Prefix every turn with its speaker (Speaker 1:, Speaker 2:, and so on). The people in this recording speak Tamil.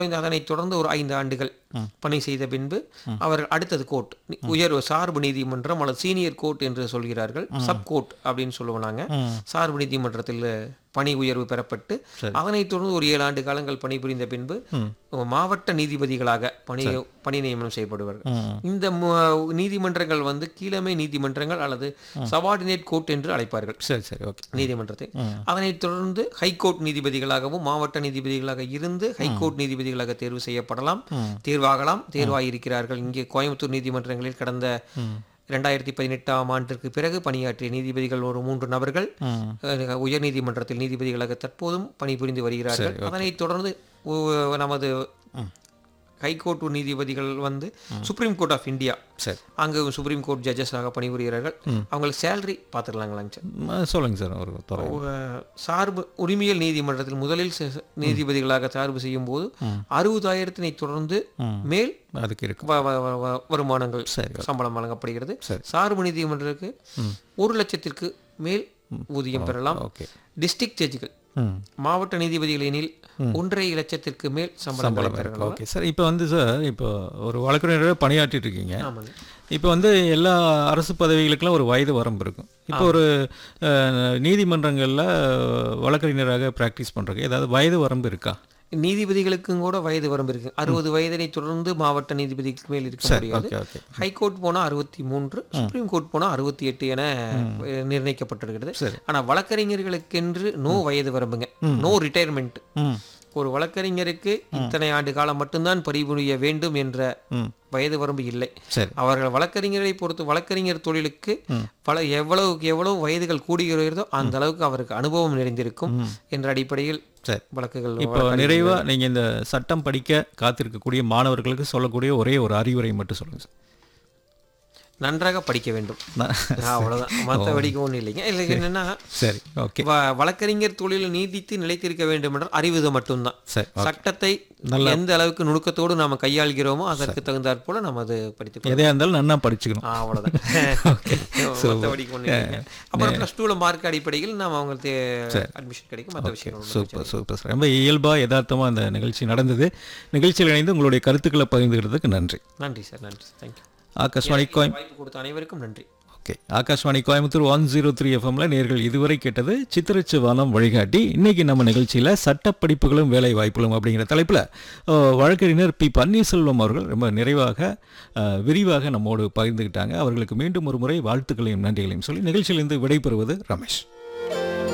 Speaker 1: அதனைத் தொடர்ந்து ஒரு ஐந்து ஆண்டுகள் பணி செய்த பின்பு அவர் அடுத்தது கோர்ட் உயர் சார்பு நீதிமன்றம் அல்லது சீனியர் கோர்ட் என்று சொல்கிறார்கள் சப் கோர்ட் அப்படின்னு சொல்லுவோம் நாங்க சார்பு நீதிமன்றத்தில் பணி உயர்வு பெறப்பட்டு அதனைத் தொடர்ந்து ஒரு ஏழு ஆண்டு காலங்கள் பணிபுரிந்த பின்பு மாவட்ட நீதிபதிகளாக பணி பணி நியமனம் செய்யப்படுவார்கள் இந்த மு- நீதிமன்றங்கள் வந்து கீழமை நீதிமன்றங்கள் அல்லது சபார்டினேட் கோர்ட் என்று அழைப்பார்கள்
Speaker 2: சரி சரி ஓகே
Speaker 1: நீதிமன்றத்தை அதனைத் தொடர்ந்து ஹைகோர்ட் நீதிபதிகளாகவும் மாவட்ட நீதிபதிகளாக இருந்து ஹைகோர்ட் நீதிபதிகளாக தேர்வு செய்யப்படலாம் தேர்வாகலாம் தேர்வாயிருக்கிறார்கள் இங்கே கோயம்புத்தூர் நீதிமன்றங்களில் கடந்த இரண்டாயிரத்தி பதினெட்டாம் ஆண்டிற்கு பிறகு பணியாற்றிய நீதிபதிகள் ஒரு மூன்று நபர்கள் அஹ், உயர் நீதிமன்றத்தில் நீதிபதிகளாக தற்போதும் பணிபுரிந்து வருகிறார்கள் அதனைத் தொடர்ந்து உ- நமது ஹைகோர்ட் நீதிபதிகள் வந்து சுப்ரீம் கோர்ட் ஆஃப் இந்தியா
Speaker 2: சரி
Speaker 1: அங்கு சுப்ரீம் கோர்ட் ஜட்ஜஸாக பணிபுரிகிறார்கள் அவங்களுக்கு சேலரி பார்த்துடலாங்களாங்க சார்
Speaker 2: ம், சொல்லுங்க சார் ஒரு துறை
Speaker 1: அஹ் சார்பு உரிமையல் நீதிமன்றத்தில் முதலில் செ- நீதிபதிகளாக சார்பு செய்யும் போது அறுபதாயிரத்தினை தொடர்ந்து மேல்
Speaker 2: அதுக்கு இருக்கு
Speaker 1: வ- வ- வ- வ- வருமானங்கள்
Speaker 2: சரி
Speaker 1: சம்பளம் வழங்கப்படுகிறது
Speaker 2: சரி.
Speaker 1: சார்பு நீதிமன்றத்துக்கு ஒரு லட்சத்திற்கு மேல் ஊதியம் பெறலாம்
Speaker 2: ஓகே
Speaker 1: டிஸ்ட்ரிக்ட் ஜட்ஜுகள்
Speaker 2: ம்
Speaker 1: மாவட்ட நீதிபதிகள் எனில் ஒன்றரை லட்சத்திற்கு மேல் சம்பளங்களை பெறலாம்
Speaker 2: ஓகே சார் இப்போ வந்து சார் இப்போ ஒரு வழக்கறிஞராக பணியாற்றிட்டு இருக்கீங்க
Speaker 1: ஆமாங்க
Speaker 2: இப்போ வந்து எல்லா அரசு பதவிகளுக்கெல்லாம் ஒரு வயது வரம்பு இருக்கும் இப்போ ஒரு அஹ், நீதிமன்றங்களில் வழக்கறிஞராக ப்ராக்டிஸ் பண்ணுறதுக்கு ஏதாவது வயது வரம்பு இருக்கா
Speaker 1: நீதிபதிகளுக்கும் கூட வயது வரம்பு இருக்கு அறுபது வயதினை தொடர்ந்து மாவட்ட நீதிபதிக்கு மேல் இருக்க முடியாது
Speaker 2: ஓகே ஓகே
Speaker 1: ஹைகோர்ட் போனா அறுபத்தி மூன்று சுப்ரீம் கோர்ட் போனா அறுபத்தி எட்டு என அஹ், நிர்ணயிக்கப்பட்டிருக்கிறது
Speaker 2: சரி.
Speaker 1: ஆனா வழக்கறிஞர்களுக்கென்று நோ வயது வரம்புங்க நோ ரிட்டையர்மெண்ட்
Speaker 2: ம்
Speaker 1: ஒரு வழக்கறிஞருக்கு இத்தனை ஆண்டு காலம் மட்டும்தான் பணிபுரிய வேண்டும் என்ற
Speaker 2: ம்
Speaker 1: வயது வரம்பு இல்லை
Speaker 2: சரி
Speaker 1: அவர்கள் வழக்கறிஞரை பொறுத்து வழக்கறிஞர் தொழிலுக்கு பல எவ்வளவுக்கு எவ்வளவு வயதுகள் கூடுகிறதோ அந்த அளவுக்கு அவருக்கு அனுபவம் நிறைந்திருக்கும் என்ற அடிப்படையில்
Speaker 2: சரி
Speaker 1: வழக்குகள்
Speaker 2: இப்போ நிறைவா நீங்க இந்த சட்டம் படிக்க காத்திருக்கக்கூடிய மாணவர்களுக்கு சொல்லக்கூடிய ஒரே ஒரு அறிவுரை மட்டும் சொல்லுங்க சார்
Speaker 1: நன்றாக படிக்க வேண்டும்
Speaker 2: நான்
Speaker 1: அவ்வளவுதான் மற்றபடிக்கு ஒன்றும் இல்லைங்க இல்லை என்னன்னா
Speaker 2: சரி ஓகே
Speaker 1: வ- வழக்கறிஞர் தொழிலில் நீடித்து நிலைத்திருக்க வேண்டும் என்றால் அறிவுது மட்டும்தான்
Speaker 2: சரி
Speaker 1: சட்டத்தை எந்த அளவுக்கு நுணுக்கத்தோடு நாம கையாள்கிறோமோ அதற்கு தகுந்தாற் போல நம்ம அது படித்துக்கணும்
Speaker 2: எதையா இருந்தாலும் நன்னா படிச்சுக்கணும்
Speaker 1: ஆ, அவ்வளவுதான் மற்றபடிக்கு ஒன்றும் இல்லைங்க அப்புறம் ப்ளஸ் டூவில் மார்க் அடிப்படையில் நம்ம அவங்களுக்கு அட்மிஷன் கிடைக்கும் மற்ற விஷயம்
Speaker 2: சூப்பர் சூப்பர் சார் ரொம்ப இயல்பா யதார்த்தமா அந்த நிகழ்ச்சி நடந்தது நிகழ்ச்சியில் இணைந்து உங்களுடைய கருத்துக்களை பகிர்ந்துக்கிறதுக்கு நன்றி
Speaker 1: நன்றி சார் நன்றி தேங்க்யூ
Speaker 2: ஆகாஷ்வாணி கோயம்
Speaker 1: வாய்ப்பு கொடுத்த அனைவருக்கும் நன்றி
Speaker 2: okay Akashvani Coimbatore one zero three எஃப்எம்ல நேர்கள் இதுவரை கேட்டது சித்திரச்சு வானம் வழிகாட்டி இன்னைக்கு நம்ம நிகழ்ச்சியில் சட்டப்படிப்புகளும் வேலை வாய்ப்புகளும் அப்படிங்கிற தலைப்பில் வழக்கறிஞர் பி பன்னீர்செல்வம் அவர்கள் ரொம்ப நிறைவாக அஹ், விரிவாக நம்மோடு பகிர்ந்துக்கிட்டாங்க அவர்களுக்கு மீண்டும் ஒரு முறை வாழ்த்துக்களையும் நன்றிகளையும் சொல்லி நிகழ்ச்சியிலிருந்து விடைபெறுவது ரமேஷ்